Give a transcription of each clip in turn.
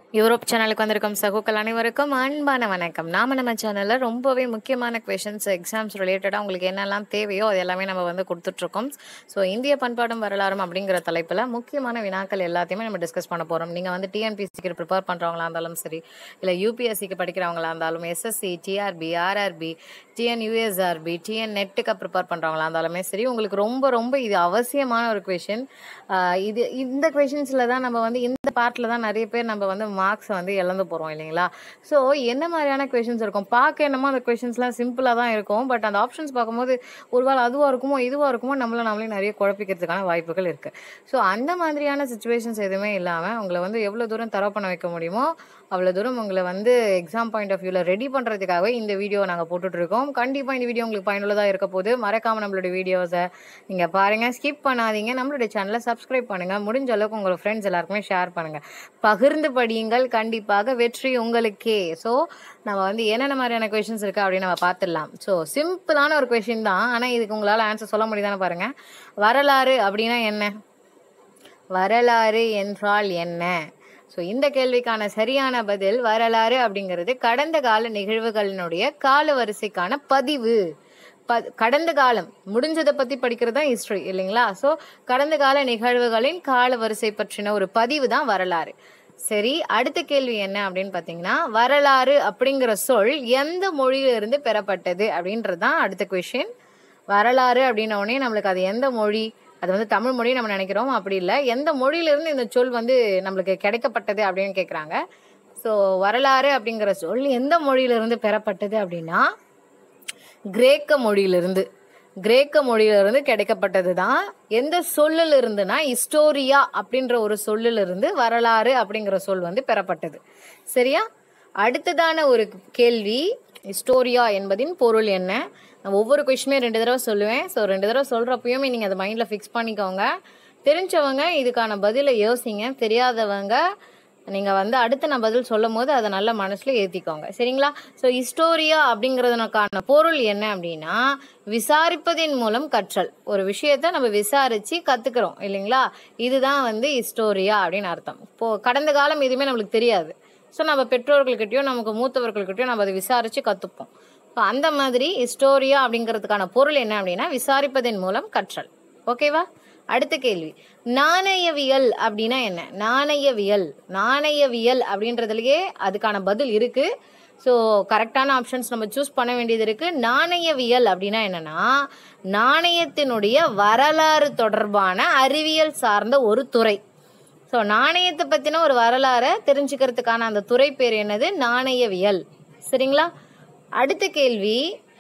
Europe சேனலுக்கு வந்திருக்கும் சகோக்கள் அனைவருக்கும் அன்பான வணக்கம் நாம நம்ம சேனலில் ரொம்பவே முக்கியமான கொஷின்ஸ் எக்ஸாம்ஸ் ரிலேட்டடாக உங்களுக்கு என்னெல்லாம் தேவையோ அது எல்லாமே நம்ம வந்து கொடுத்துட்ருக்கோம் ஸோ இந்திய பண்பாடும் வரலாறும் அப்படிங்கிற தலைப்பில் முக்கியமான வினாக்கள் எல்லாத்தையுமே நம்ம டிஸ்கஸ் பண்ண போகிறோம் நீங்கள் வந்து டிஎன்பிசிக்கு ப்ரிப்பேர் பண்ணுறவங்களா இருந்தாலும் சரி இல்லை யூபிஎஸ்சிக்கு படிக்கிறவங்களா இருந்தாலும் SSC TRB RRB TN USRB TN நெட்டுக்கு ப்ரிப்பேர் பண்ணுறவங்களா இருந்தாலுமே சரி உங்களுக்கு ரொம்ப ரொம்ப இது அவசியமான ஒரு கொஷின் இது இந்த கொஷின்ஸில் தான் நம்ம வந்து இந்த பார்ட்டில் தான் நிறைய பேர் நம்ம வந்து மார்க்ஸ் வந்து இழந்து போகிறோம் இல்லைங்களா ஸோ என்ன மாதிரியான கொஷின்ஸ் இருக்கும் பார்க்க என்னமோ அந்த கொஷின்ஸ்லாம் சிம்பிளாக தான் இருக்கும் பட் அந்த ஆப்ஷன்ஸ் பார்க்கும்போது ஒருவேளை அதுவாக இருக்குமோ இதுவாக இருக்குமோ நம்மள நம்மளே நிறைய குழப்பிக்கிறதுக்கான வாய்ப்புகள் இருக்குது ஸோ அந்த மாதிரியான சுச்சுவேஷன்ஸ் எதுவுமே இல்லாமல் உங்களை வந்து எவ்வளோ தூரம் தர பண்ண வைக்க முடியுமோ அவ்வளோ தூரம் உங்களை வந்து எக்ஸாம் பாயிண்ட் ஆஃப் வியூவில் ரெடி பண்ணுறதுக்காகவே இந்த வீடியோ நாங்கள் போட்டுட்ருக்கோம் கண்டிப்பாக இந்த வீடியோ உங்களுக்கு பயனுள்ளதாக இருக்க போது மறக்காமல் நம்மளுடைய வீடியோஸை நீங்கள் பாருங்கள் ஸ்கிப் பண்ணாதீங்க நம்மளுடைய சேனலை சப்ஸ்கிரைப் பண்ணுங்கள் முடிஞ்ச அளவுக்கு உங்கள் ஃப்ரெண்ட்ஸ் எல்லாருக்குமே ஷேர் பண்ணுங்கள் பகிர்ந்து படியுங்கள் கண்டிப்பாக வெற்றி உங்களுக்கே ஸோ நம்ம வந்து என்னென்ன மாதிரியான கொஷின்ஸ் இருக்குது அப்படின்னு நம்ம பார்த்துடலாம் ஸோ சிம்பிளான ஒரு கொஷின் தான் ஆனால் இதுக்கு உங்களால் ஆன்சர் சொல்ல முடியுதானே பாருங்கள் வரலாறு அப்படின்னா என்ன வரலாறு என்றால் என்ன ஸோ இந்த கேள்விக்கான சரியான பதில் வரலாறு அப்படிங்கிறது கடந்த கால நிகழ்வுகளினுடைய கால வரிசைக்கான பதிவு ப கடந்த காலம் முடிஞ்சதை பற்றி படிக்கிறது தான் ஹிஸ்ட்ரி இல்லைங்களா ஸோ கடந்த கால நிகழ்வுகளின் கால வரிசை பற்றின ஒரு பதிவு தான் வரலாறு சரி அடுத்த கேள்வி என்ன அப்படின்னு பார்த்தீங்கன்னா வரலாறு அப்படிங்கிற சொல் எந்த மொழியிலிருந்து பெறப்பட்டது அப்படின்றது தான் அடுத்த கொஷின் வரலாறு அப்படின்ன உடனே நம்மளுக்கு அது எந்த மொழி அது வந்து தமிழ் மொழி நம்ம நினைக்கிறோம் அப்படி இல்லை எந்த மொழியிலிருந்து இந்த சொல் வந்து நம்மளுக்கு கிடைக்கப்பட்டது அப்படின்னு கேட்குறாங்க ஸோ வரலாறு அப்படிங்கிற சொல் எந்த மொழியிலிருந்து பெறப்பட்டது அப்படின்னா கிரேக்க மொழியிலிருந்து கிரேக்க மொழியிலிருந்து கிடைக்கப்பட்டது தான் எந்த சொல்லில் இருந்துன்னா ஹிஸ்டோரியா அப்படின்ற ஒரு சொல்லிலிருந்து வரலாறு அப்படிங்கிற சொல் வந்து பெறப்பட்டது சரியா அடுத்ததான ஒரு கேள்வி ஹிஸ்டோரியா என்பதின் பொருள் என்ன நான் ஒவ்வொரு கொஷினுமே ரெண்டு தடவை சொல்லுவேன் ஸோ ரெண்டு தடவை சொல்கிறப்பயுமே நீங்கள் அதை மைண்டில் ஃபிக்ஸ் பண்ணிக்கோங்க தெரிஞ்சவங்க இதுக்கான பதிலை யோசிங்க தெரியாதவங்க நீங்கள் வந்து அடுத்து நான் பதில் சொல்லும் போது அதை நல்ல மனசில் ஏற்றிக்கோங்க சரிங்களா ஸோ ஹிஸ்டோரியா அப்படிங்கிறதுனக்கான பொருள் என்ன அப்படின்னா விசாரிப்பதின் மூலம் கற்றல் ஒரு விஷயத்த நம்ம விசாரித்து கற்றுக்குறோம் இல்லைங்களா இதுதான் வந்து ஹிஸ்டோரியா அப்படின்னு அர்த்தம் இப்போது கடந்த காலம் எதுவுமே நம்மளுக்கு தெரியாது ஸோ நம்ம பெற்றோர்கள்கிட்டயோ நமக்கு மூத்தவர்கள்கிட்டயோ நம்ம அதை விசாரித்து கற்றுப்போம் ஸோ அந்த மாதிரி ஹிஸ்டோரியா அப்படிங்கிறதுக்கான பொருள் என்ன அப்படின்னா விசாரிப்பதன் மூலம் கற்றல் ஓகேவா அடுத்த கேள்வி நாணயவியல் அப்படின்னா என்ன நாணயவியல் நாணயவியல் அப்படின்றதுலயே அதுக்கான பதில் இருக்கு ஸோ கரெக்டான ஆப்ஷன்ஸ் நம்ம சூஸ் பண்ண வேண்டியது இருக்கு நாணயவியல் அப்படின்னா என்னன்னா நாணயத்தினுடைய வரலாறு தொடர்பான அறிவியல் சார்ந்த ஒரு துறை ஸோ நாணயத்தை பற்றின ஒரு வரலாறை தெரிஞ்சுக்கிறதுக்கான அந்த துறை பேர் என்னது நாணயவியல் சரிங்களா அடுத்த கேள்வி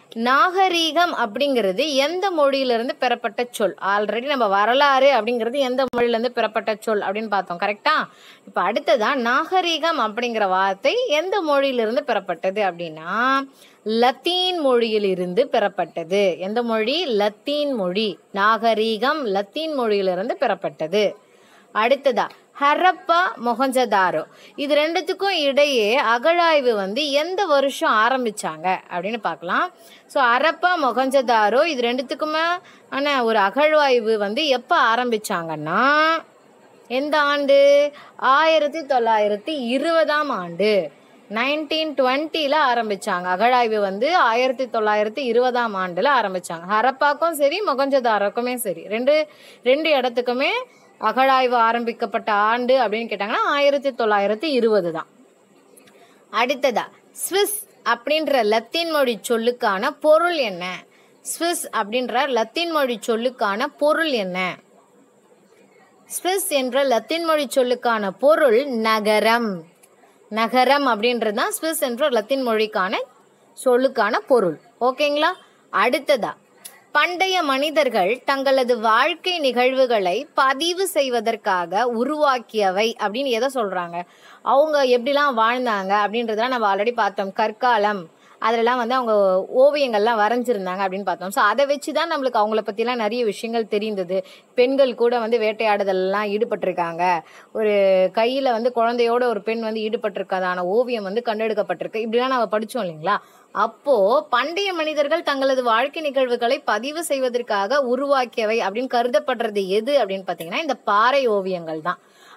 நாகரீகம் அப்படிங்கிறது எந்த மொழியிலிருந்து பெறப்பட்ட சொல் ஆல்ரெடி நம்ம வரலாறு அப்படிங்கிறது எந்த மொழியிலேருந்து பெறப்பட்ட சொல் அப்படின்னு பார்த்தோம் கரெக்டா இப்போ அடுத்ததான் நாகரீகம் அப்படிங்கிற வார்த்தை எந்த மொழியிலிருந்து பெறப்பட்டது அப்படின்னா லத்தீன் மொழியிலிருந்து பெறப்பட்டது எந்த மொழி லத்தீன் மொழி நாகரீகம் லத்தீன் மொழியிலிருந்து பெறப்பட்டது அடுத்ததா ஹரப்பா மொஹஞ்சதாரோ இது ரெண்டுத்துக்கும் இடையே அகழாய்வு வந்து எந்த வருஷம் ஆரம்பிச்சாங்க அப்படின்னு பார்க்கலாம் ஸோ ஹரப்பா மொஹஞ்சதாரோ இது ரெண்டுத்துக்குமே ஆன ஒரு அகழ்வாய்வு வந்து எப்போ ஆரம்பிச்சாங்கன்னா எந்த ஆண்டு ஆயிரத்தி தொள்ளாயிரத்தி இருபதாம் ஆண்டு நைன்டீன் டுவெண்ட்டியில் ஆரம்பிச்சாங்க அகழாய்வு வந்து ஆயிரத்தி தொள்ளாயிரத்தி இருபதாம் ஆண்டில் ஆரம்பிச்சாங்க ஹரப்பாக்கும் சரி மொகஞ்சதாரோக்குமே சரி ரெண்டு ரெண்டு இடத்துக்குமே அகழாய்வு ஆரம்பிக்கப்பட்ட ஆண்டு அப்படின்னு கேட்டாங்கன்னா ஆயிரத்தி தொள்ளாயிரத்தி இருபது தான் அடுத்ததா ஸ்விஸ் அப்படின்ற லத்தீன் மொழி சொல்லுக்கான பொருள் என்ன ஸ்விஸ் அப்படின்ற லத்தீன் மொழி சொல்லுக்கான பொருள் என்ன ஸ்விஸ் என்ற லத்தீன் மொழி சொல்லுக்கான பொருள் நகரம் நகரம் அப்படின்றது தான் ஸ்விஸ் என்ற லத்தீன் மொழிக்கான சொல்லுக்கான பொருள் ஓகேங்களா அடுத்ததா பண்டைய மனிதர்கள் தங்களது வாழ்க்கை நிகழ்வுகளை பதிவு செய்வதற்காக உருவாக்கியவை அப்படின்னு எதை சொல்றாங்க அவங்க எப்படிலாம் வாழ்ந்தாங்க அப்படின்றதெல்லாம் நம்ம ஆல்ரெடி பார்த்தோம் கற்காலம் அதிலலாம் வந்து அவங்க ஓவியங்கள்லாம் வரைஞ்சிருந்தாங்க அப்படின்னு பார்த்தோம் ஸோ அதை வச்சு தான் நம்மளுக்கு அவங்கள பற்றிலாம் நிறைய விஷயங்கள் தெரிந்தது பெண்கள் கூட வந்து வேட்டையாடுதல்லாம் ஈடுபட்டிருக்காங்க ஒரு கையில் வந்து குழந்தையோட ஒரு பெண் வந்து ஈடுபட்டிருக்கதான ஓவியம் வந்து கண்டெடுக்கப்பட்டிருக்கு இப்படிலாம் நம்ம படித்தோம் இல்லைங்களா அப்போ பண்டைய மனிதர்கள் தங்களது வாழ்க்கை நிகழ்வுகளை பதிவு செய்வதற்காக உருவாக்கியவை அப்படின்னு கருதப்படுறது எது அப்படின்னு பார்த்தீங்கன்னா இந்த பாறை ஓவியங்கள் தான்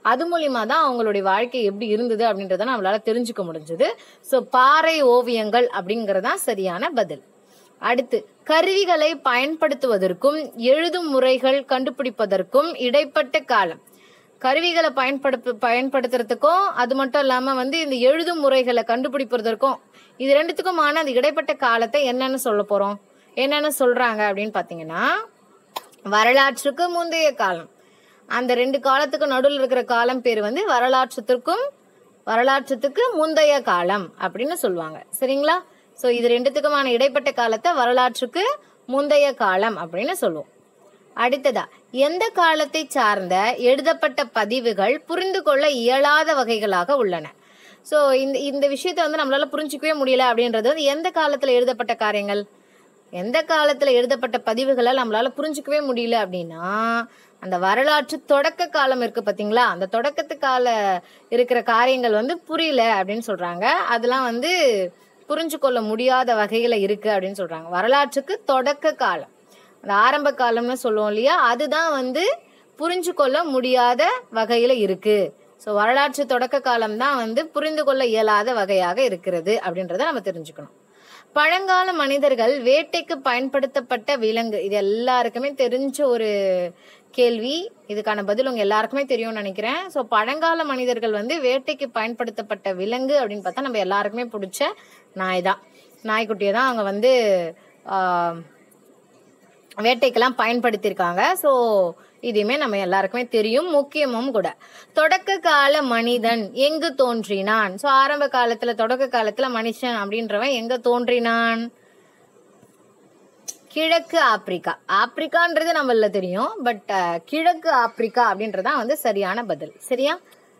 அது மூலியமா தான் அவங்களுடைய வாழ்க்கை எப்படி இருந்தது அப்படின்றத நம்மளால தெரிஞ்சுக்க முடிஞ்சது ஸோ பாறை ஓவியங்கள் அப்படிங்கறது தான் சரியான பதில் அடுத்து கருவிகளை பயன்படுத்துவதற்கும் எழுதும் முறைகள் கண்டுபிடிப்பதற்கும் இடைப்பட்ட காலம் கருவிகளை பயன்படுத்த பயன்படுத்துறதுக்கும் அது மட்டும் இல்லாம வந்து இந்த எழுதும் முறைகளை கண்டுபிடிப்பதற்கும் இது ரெண்டுத்துக்குமான அந்த இடைப்பட்ட காலத்தை என்னன்னு சொல்ல போறோம் என்னன்னு சொல்றாங்க அப்படின்னு பாத்தீங்கன்னா வரலாற்றுக்கு முந்தைய காலம் அந்த ரெண்டு காலத்துக்கு நடுவில் இருக்கிற காலம் பேர் வந்து வரலாற்றுத்திற்கும் வரலாற்றுத்துக்கு முந்தைய காலம் அப்படின்னு சொல்லுவாங்க சரிங்களா சோ இது ரெண்டுத்துக்குமான இடைப்பட்ட காலத்தை வரலாற்றுக்கு முந்தைய காலம் அப்படின்னு சொல்லுவோம் அடுத்ததா எந்த காலத்தை சார்ந்த எழுதப்பட்ட பதிவுகள் புரிந்து கொள்ள இயலாத வகைகளாக உள்ளன சோ இந்த இந்த விஷயத்தை வந்து நம்மளால புரிஞ்சிக்கவே முடியல அப்படின்றது வந்து எந்த காலத்துல எழுதப்பட்ட காரியங்கள் எந்த காலத்துல எழுதப்பட்ட பதிவுகளை நம்மளால புரிஞ்சுக்கவே முடியல அப்படின்னா அந்த வரலாற்று தொடக்க காலம் இருக்கு பாத்தீங்களா அந்த தொடக்கத்து கால இருக்கிற காரியங்கள் வந்து புரியல அப்படின்னு சொல்றாங்க அதெல்லாம் வந்து புரிஞ்சு கொள்ள முடியாத வகையில இருக்கு அப்படின்னு சொல்றாங்க வரலாற்றுக்கு தொடக்க காலம் அந்த ஆரம்ப காலம்னு சொல்லுவோம் இல்லையா அதுதான் வந்து புரிஞ்சு கொள்ள முடியாத வகையில இருக்கு ஸோ வரலாற்று தொடக்க காலம் தான் வந்து புரிந்து கொள்ள இயலாத வகையாக இருக்கிறது அப்படின்றத நம்ம தெரிஞ்சுக்கணும் பழங்கால மனிதர்கள் வேட்டைக்கு பயன்படுத்தப்பட்ட விலங்கு இது எல்லாருக்குமே தெரிஞ்ச ஒரு கேள்வி இதுக்கான பதில் உங்க எல்லாருக்குமே தெரியும்னு நினைக்கிறேன் ஸோ பழங்கால மனிதர்கள் வந்து வேட்டைக்கு பயன்படுத்தப்பட்ட விலங்கு அப்படின்னு பார்த்தா நம்ம எல்லாருக்குமே பிடிச்ச நாய் தான் நாய்க்குட்டியை தான் அவங்க வந்து ஆஹ், வேட்டைக்கெல்லாம் பயன்படுத்தியிருக்காங்க ஸோ இதுவுமே நம்ம எல்லாருக்குமே தெரியும் முக்கியமும் கூட தொடக்க கால மனிதன் எங்கு தோன்றினான் ஸோ ஆரம்ப காலத்துல தொடக்க காலத்துல மனுஷன் அப்படின்றவன் எங்க தோன்றினான் கிழக்கு ஆப்பிரிக்கா ஆப்பிரிக்கான்றது நம்மள தெரியும் பட் கிழக்கு ஆப்பிரிக்கா அப்படின்றதான் வந்து சரியான பதில் சரியா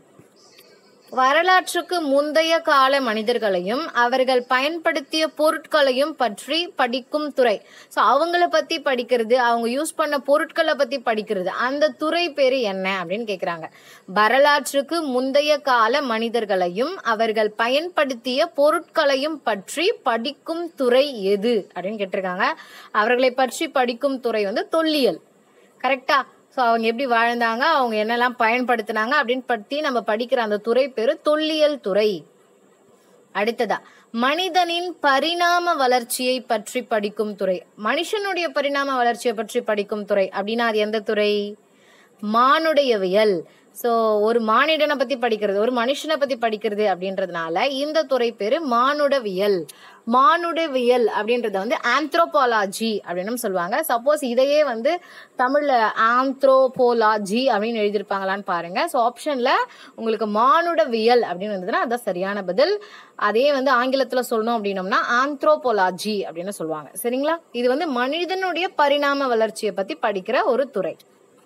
வரலாற்றுக்கு முந்தைய கால மனிதர்களையும் அவர்கள் பயன்படுத்திய பொருட்களையும் பற்றி படிக்கும் துறை ஸோ அவங்கள பத்தி படிக்கிறது அவங்க யூஸ் பண்ண பொருட்களை பத்தி படிக்கிறது அந்த துறை பேரு என்ன அப்படின்னு கேக்குறாங்க வரலாற்றுக்கு முந்தைய கால மனிதர்களையும் அவர்கள் பயன்படுத்திய பொருட்களையும் பற்றி படிக்கும் துறை எது அப்படின்னு கேட்டிருக்காங்க அவர்களை பற்றி படிக்கும் துறை வந்து தொல்லியல் கரெக்டா ஸோ அவங்க எப்படி வாழ்ந்தாங்க அவங்க என்னெல்லாம் பயன்படுத்தினாங்க அப்படின்னு பற்றி நம்ம படிக்கிற அந்த துறை பேரு தொல்லியல் துறை அடுத்ததா மனிதனின் பரிணாம வளர்ச்சியை பற்றி படிக்கும் துறை மனுஷனுடைய பரிணாம வளர்ச்சியை பற்றி படிக்கும் துறை அப்படின்னா அது எந்த துறை மானுடையவியல் சோ ஒரு மானிடனை பத்தி படிக்கிறது ஒரு மனுஷனை பத்தி படிக்கிறது அப்படின்றதுனால இந்த துறை பேரு மானுடவியல் மானுடவியல் அப்படின்றத வந்து ஆந்த்ரோபாலஜி அப்படின்னு சொல்லுவாங்க சப்போஸ் இதையே வந்து தமிழ்ல ஆந்த்ரோபோலாஜி அப்படின்னு எழுதியிருப்பாங்களான்னு பாருங்க ஸோ ஆப்ஷன்ல உங்களுக்கு மானுடவியல் அப்படின்னு வந்ததுன்னா அதான் சரியான பதில் அதே வந்து ஆங்கிலத்துல சொல்லணும் அப்படின்னோம்னா ஆந்த்ரோபோலாஜி அப்படின்னு சொல்லுவாங்க சரிங்களா இது வந்து மனிதனுடைய பரிணாம வளர்ச்சியை பத்தி படிக்கிற ஒரு துறை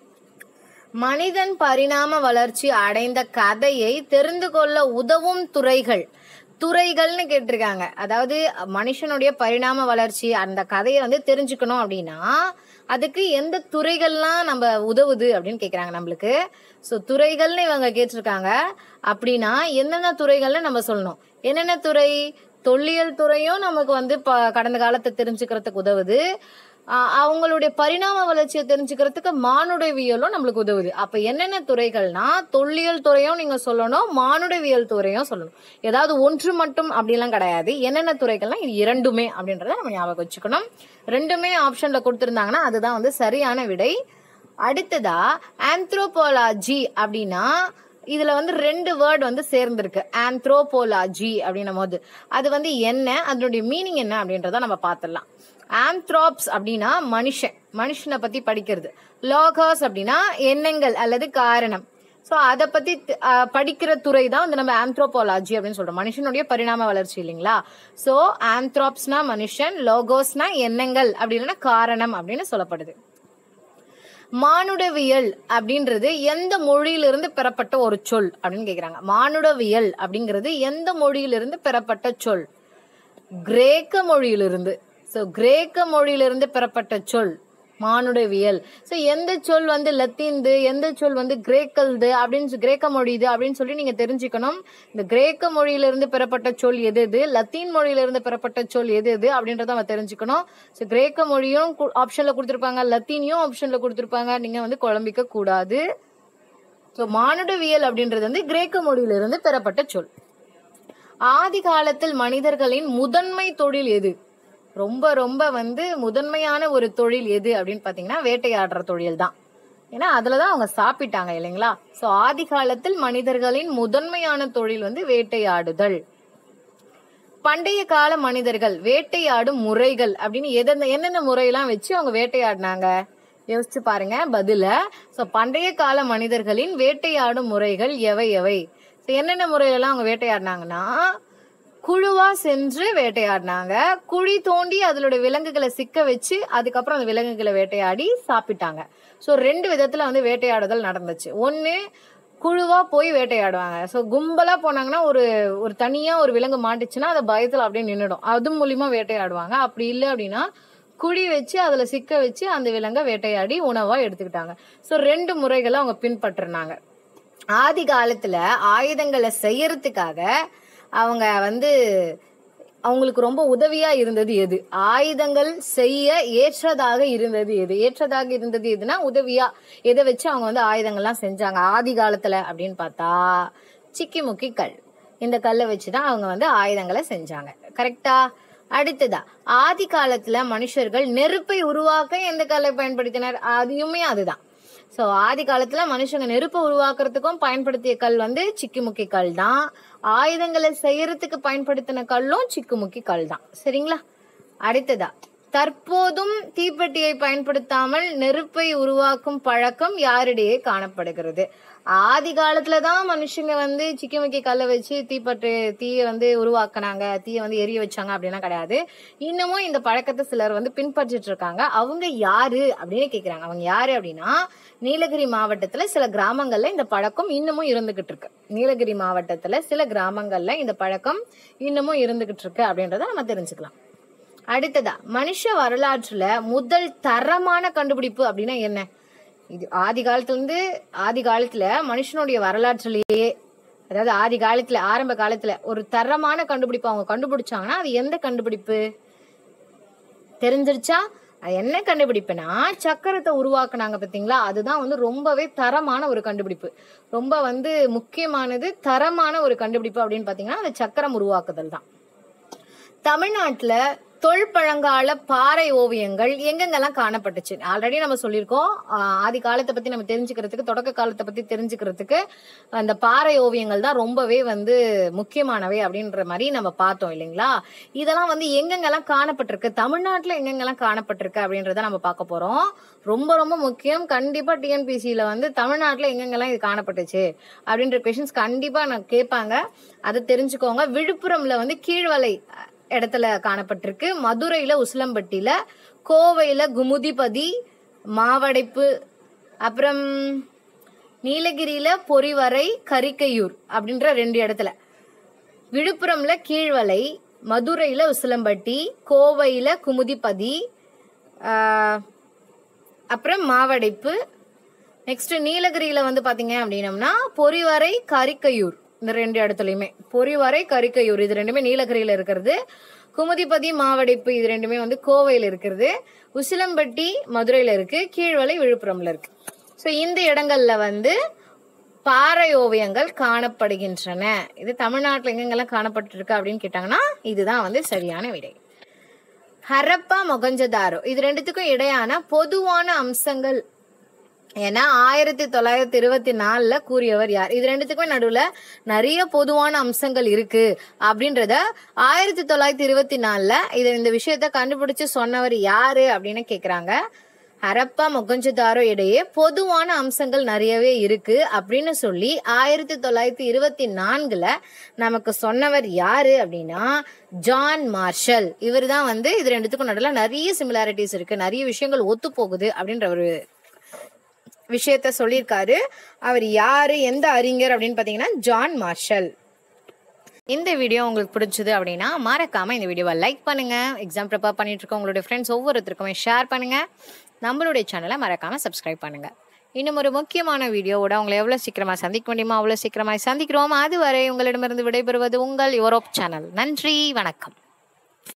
மனிதன் பரிணாம வளர்ச்சி அடைந்த கதையை தெரிந்து கொள்ள உதவும் துறைகள் துறைகள்னு கேட்டிருக்காங்க அதாவது மனுஷனுடைய பரிணாம வளர்ச்சி அந்த கதையை வந்து தெரிஞ்சுக்கணும் அப்படின்னா அதுக்கு எந்த துறைகள்லாம் நம்ம உதவுது அப்படின்னு கேக்குறாங்க நம்மளுக்கு ஸோ துறைகள்னு இவங்க கேட்டிருக்காங்க அப்படின்னா என்னென்ன துறைகள்னு நம்ம சொல்லணும் என்னென்ன துறை தொல்லியல் துறையும் நமக்கு வந்து ப- கடந்த காலத்தை தெரிஞ்சுக்கிறதுக்கு உதவுது ஆஹ் அவங்களுடைய பரிணாம வளர்ச்சியை தெரிஞ்சுக்கிறதுக்கு மானுடவியலும் நம்மளுக்கு உதவுது அப்ப என்னென்ன துறைகள்னா தொல்லியல் துறையும் நீங்க சொல்லணும் மானுடவியல் துறையும் சொல்லணும் ஏதாவது ஒன்று மட்டும் அப்படிலாம் கிடையாது என்னென்ன துறைகள்னா இது இரண்டுமே அப்படின்றத நம்ம ஞாபகம் வச்சுக்கணும் ரெண்டுமே ஆப்ஷன்ல கொடுத்திருந்தாங்கன்னா அதுதான் வந்து சரியான விடை அடுத்ததா ஆந்த்ரோபோலாஜி அப்படின்னா இதுல வந்து ரெண்டு வேர்ட் வந்து சேர்ந்திருக்கு ஆந்த்ரோபோலாஜி அப்படின்னும் போது அது வந்து என்ன அதனுடைய மீனிங் என்ன அப்படின்றத நம்ம பார்த்துடலாம் ஆந்த்ரோப்ஸ் அப்படின்னா மனுஷன் மனுஷனை பத்தி படிக்கிறது லோகாஸ் அப்படின்னா எண்ணங்கள் அல்லது காரணம் ஸோ அதை பத்தி த- அஹ் படிக்கிற துறை தான் வந்து நம்ம ஆந்த்ரோபாலஜி அப்படின்னு சொல்றோம் மனுஷனுடைய பரிணாம வளர்ச்சி இல்லைங்களா ஸோ ஆந்த்ரோப்ஸ்னா மனுஷன் லோகோஸ்னா எண்ணங்கள் அப்படின்னா காரணம் அப்படின்னு சொல்லப்படுது மானுடவியல் அப்படின்றது எந்த மொழியிலிருந்து பெறப்பட்ட ஒரு சொல் அப்படின்னு கேக்குறாங்க மானுடவியல் அப்படிங்கிறது எந்த மொழியிலிருந்து பெறப்பட்ட சொல் கிரேக்க மொழியிலிருந்து ஸோ கிரேக்க மொழியிலிருந்து பெறப்பட்ட சொல் மானுடவியல் ஸோ எந்த சொல் வந்து லத்தீன்து எந்த சொல் வந்து கிரேக்கல்து அப்படின்னு சொ- கிரேக்க மொழிது அப்படின்னு சொல்லி நீங்க தெரிஞ்சுக்கணும் இந்த கிரேக்க மொழியிலிருந்து பெறப்பட்ட சொல் எது எது லத்தீன் மொழியிலிருந்து பெறப்பட்ட சொல் எது எது அப்படின்றத நம்ம தெரிஞ்சுக்கணும் ஸோ கிரேக்க மொழியும் ஆப்ஷன்ல கொடுத்துருப்பாங்க லத்தீனையும் ஆப்ஷன்ல கொடுத்துருப்பாங்க நீங்க வந்து குழம்பிக்க கூடாது ஸோ மானுடவியல் அப்படின்றது வந்து கிரேக்க மொழியிலிருந்து பெறப்பட்ட சொல் ஆதி காலத்தில் மனிதர்களின் முதன்மை தொழில் எது ரொம்ப ரொம்ப வந்து முதன்மையான ஒரு தொழில் எது அப்படின்னு பார்த்தீங்கன்னா வேட்டையாடுற தொழில் தான் ஏன்னா அதில் தான் அவங்க சாப்பிட்டாங்க இல்லைங்களா ஸோ ஆதி காலத்தில் மனிதர்களின் முதன்மையான தொழில் வந்து வேட்டையாடுதல் பண்டைய கால மனிதர்கள் வேட்டையாடும் முறைகள் அப்படின்னு எதெந்த என்னென்ன முறையெல்லாம் வச்சு அவங்க வேட்டையாடினாங்க யோசிச்சு பாருங்க பதில ஸோ பண்டைய கால மனிதர்களின் வேட்டையாடும் முறைகள் எவை எவை ஸோ என்னென்ன முறையிலலாம் அவங்க வேட்டையாடினாங்கன்னா குழுவா சென்று வேட்டையாடினாங்க குழி தோண்டி அதோட விலங்குகளை சிக்க வச்சு அதுக்கப்புறம் அந்த விலங்குகளை வேட்டையாடி சாப்பிட்டாங்க ஸோ ரெண்டு விதத்துல வந்து வேட்டையாடுதல் நடந்துச்சு ஒன்று குழுவா போய் வேட்டையாடுவாங்க ஸோ கும்பலா போனாங்கன்னா ஒரு ஒரு தனியா ஒரு விலங்கு மாட்டுச்சுன்னா அதை பயத்துல அப்படியே நின்றுடும் அது மூலியமா வேட்டையாடுவாங்க அப்படி இல்லை அப்படின்னா குழி வச்சு அதுல சிக்க வச்சு அந்த விலங்கை வேட்டையாடி உணவா எடுத்துக்கிட்டாங்க ஸோ ரெண்டு முறைகளை அவங்க பின்பற்றினாங்க ஆதி காலத்துல ஆயுதங்களை செய்யறதுக்காக அவங்க வந்து அவங்களுக்கு ரொம்ப உதவியா இருந்தது எது ஆயுதங்கள் செய்ய ஏற்றதாக இருந்தது எது ஏற்றதாக இருந்தது எதுனா உதவியா எதை வச்சு அவங்க வந்து ஆயுதங்கள்லாம் செஞ்சாங்க ஆதி காலத்துல அப்படின்னு பார்த்தா சிக்கி முக்கி கல் இந்த கல்லை வச்சுதான் அவங்க வந்து ஆயுதங்களை செஞ்சாங்க கரெக்டா அடுத்ததா ஆதி காலத்துல மனுஷர்கள் நெருப்பை உருவாக்க எந்த கல்லை பயன்படுத்தினர் அதையுமே அதுதான் ஸோ ஆதி காலத்துல மனுஷங்க நெருப்பை உருவாக்குறதுக்கும் பயன்படுத்திய கல் வந்து சிக்கிமுக்கி கல் தான் ஆயுதங்களை செய்யறதுக்கு பயன்படுத்தின கல்லும் சிக்குமுக்கி கல் தான் சரிங்களா அடுத்ததா தற்போதும் தீப்பெட்டியை பயன்படுத்தாமல் நெருப்பை உருவாக்கும் பழக்கம் யாரிடையே காணப்படுகிறது ஆதி காலத்துல தான் மனுஷங்க வந்து சிக்கிமுக்கி கல்லை வச்சு தீப்பட்டு தீயை வந்து உருவாக்குனாங்க தீயை வந்து எரிய வச்சாங்க அப்படின்னா கிடையாது இன்னமும் இந்த பழக்கத்தை சிலர் வந்து பின்பற்றிட்டு இருக்காங்க அவங்க யாரு அப்படின்னு கேக்குறாங்க அவங்க யாரு அப்படின்னா நீலகிரி மாவட்டத்துல சில கிராமங்கள்ல இந்த பழக்கம் இன்னமும் இருந்துகிட்டு இருக்கு நீலகிரி மாவட்டத்துல சில கிராமங்கள்ல இந்த பழக்கம் இன்னமும் இருந்துகிட்டு இருக்கு அப்படின்றத நம்ம தெரிஞ்சுக்கலாம் அடுத்ததா மனுஷ வரலாற்றுல முதல் தரமான கண்டுபிடிப்பு அப்படின்னா என்ன இது ஆதி காலத்துல இருந்து ஆதி காலத்துல மனுஷனுடைய வரலாற்றுலயே அதாவது ஆதி காலத்துல ஆரம்ப காலத்துல ஒரு தரமான கண்டுபிடிப்பு அவங்க கண்டுபிடிச்சாங்கன்னா அது எந்த கண்டுபிடிப்பு தெரிஞ்சிருச்சா அது என்ன கண்டுபிடிப்புனா சக்கரத்தை உருவாக்குனாங்க பாத்தீங்களா அதுதான் வந்து ரொம்பவே தரமான ஒரு கண்டுபிடிப்பு ரொம்ப வந்து முக்கியமானது தரமான ஒரு கண்டுபிடிப்பு அப்படின்னு பாத்தீங்கன்னா அந்த சக்கரம் உருவாக்குதல் தான் தமிழ்நாட்டுல தொல்பழங்கால பாறை ஓவியங்கள் எங்கெங்கெல்லாம் காணப்பட்டுச்சு ஆல்ரெடி நம்ம சொல்லியிருக்கோம் ஆஹ் ஆதி காலத்தை பத்தி நம்ம தெரிஞ்சுக்கிறதுக்கு தொடக்க காலத்தை பத்தி தெரிஞ்சுக்கிறதுக்கு அந்த பாறை ஓவியங்கள் தான் ரொம்பவே வந்து முக்கியமானவை அப்படின்ற மாதிரி நம்ம பார்த்தோம் இல்லைங்களா இதெல்லாம் வந்து எங்கெங்கெல்லாம் காணப்பட்டிருக்கு தமிழ்நாட்டுல எங்கெங்கெல்லாம் காணப்பட்டிருக்கு அப்படின்றத நம்ம பார்க்க போறோம் ரொம்ப ரொம்ப முக்கியம் கண்டிப்பா டிஎன்பிசியில வந்து தமிழ்நாட்டுல எங்கெங்கெல்லாம் இது காணப்பட்டுச்சு அப்படின்ற கொஷின்ஸ் கண்டிப்பா நான் கேட்பாங்க அதை தெரிஞ்சுக்கோங்க விழுப்புரம்ல வந்து கீழ்வலை இடத்துல காணப்பட்டிருக்கு மதுரையில உசிலம்பட்டியில கோவையில குமுதிபதி மாவடைப்பு அப்புறம் நீலகிரியில பொறிவரை கரிக்கையூர் அப்படின்ற ரெண்டு இடத்துல விழுப்புரம்ல கீழ்வலை மதுரையில உசிலம்பட்டி கோவையில குமுதிபதி ஆஹ், அப்புறம் மாவடைப்பு நெக்ஸ்ட் நீலகிரியில வந்து பாத்தீங்க அப்படின்னம்னா பொறிவரை கரிக்கையூர் இந்த ரெண்டு இடத்துலயுமே பொறிவரை கரிக்கையூர் இது ரெண்டுமே நீலகிரியில இருக்கிறது குமுதிபதி மாவடைப்பு இது ரெண்டுமே வந்து கோவையில இருக்கிறது உசிலம்பட்டி மதுரையில இருக்கு கீழ்வலை விழுப்புரம்ல இருக்கு ஸோ இந்த இடங்கள்ல வந்து பாறை ஓவியங்கள் காணப்படுகின்றன இது தமிழ்நாட்டில் எங்கெங்கெல்லாம் காணப்பட்டிருக்கு அப்படின்னு கேட்டாங்கன்னா இதுதான் வந்து சரியான விடை ஹரப்பா மொகஞ்சதாரோ இது ரெண்டுத்துக்கும் இடையான பொதுவான அம்சங்கள் ஏன்னா ஆயிரத்தி தொள்ளாயிரத்தி இருபத்தி நாலுல கூறியவர் யார் இது ரெண்டுத்துக்குமே நடுவுல நிறைய பொதுவான அம்சங்கள் இருக்கு அப்படின்றத ஆயிரத்தி தொள்ளாயிரத்தி இருபத்தி நாலுல இது இந்த விஷயத்த கண்டுபிடிச்சு சொன்னவர் யாரு அப்படின்னு கேக்குறாங்க ஹரப்பா மொகஞ்சதாரோ இடையே பொதுவான அம்சங்கள் நிறையவே இருக்கு அப்படின்னு சொல்லி ஆயிரத்தி தொள்ளாயிரத்தி இருபத்தி நான்குல நமக்கு சொன்னவர் யாரு அப்படின்னா ஜான் மார்ஷல் இவர் தான் வந்து இது ரெண்டுத்துக்கும் நடுவுல நிறைய சிமிலாரிட்டிஸ் இருக்கு நிறைய விஷயங்கள் ஒத்து போகுது அப்படின்ற ஒரு விஷயத்த சொல்லியிருக்காரு அவர் யாரு எந்த அறிஞர் அப்படின்னு பாத்தீங்கன்னா ஜான் மார்ஷல் இந்த வீடியோ உங்களுக்கு பிடிச்சது அப்படின்னா மறக்காம இந்த வீடியோவை லைக் பண்ணுங்க எக்ஸாம் ப்ரிப்பேர் பண்ணிட்டு இருக்க உங்களுடைய ஃப்ரெண்ட்ஸ் ஒவ்வொருத்தருக்குமே ஷேர் பண்ணுங்க நம்மளுடைய சேனலை மறக்காம சப்ஸ்கிரைப் பண்ணுங்க இன்னும் ஒரு முக்கியமான வீடியோவோட உங்களை எவ்வளோ சீக்கிரமா சந்திக்க முடியுமோ அவ்வளோ சீக்கிரமா சந்திக்கிறோம் அதுவரை உங்களிடமிருந்து விடைபெறுவது உங்கள் யூரோப் சேனல் நன்றி வணக்கம்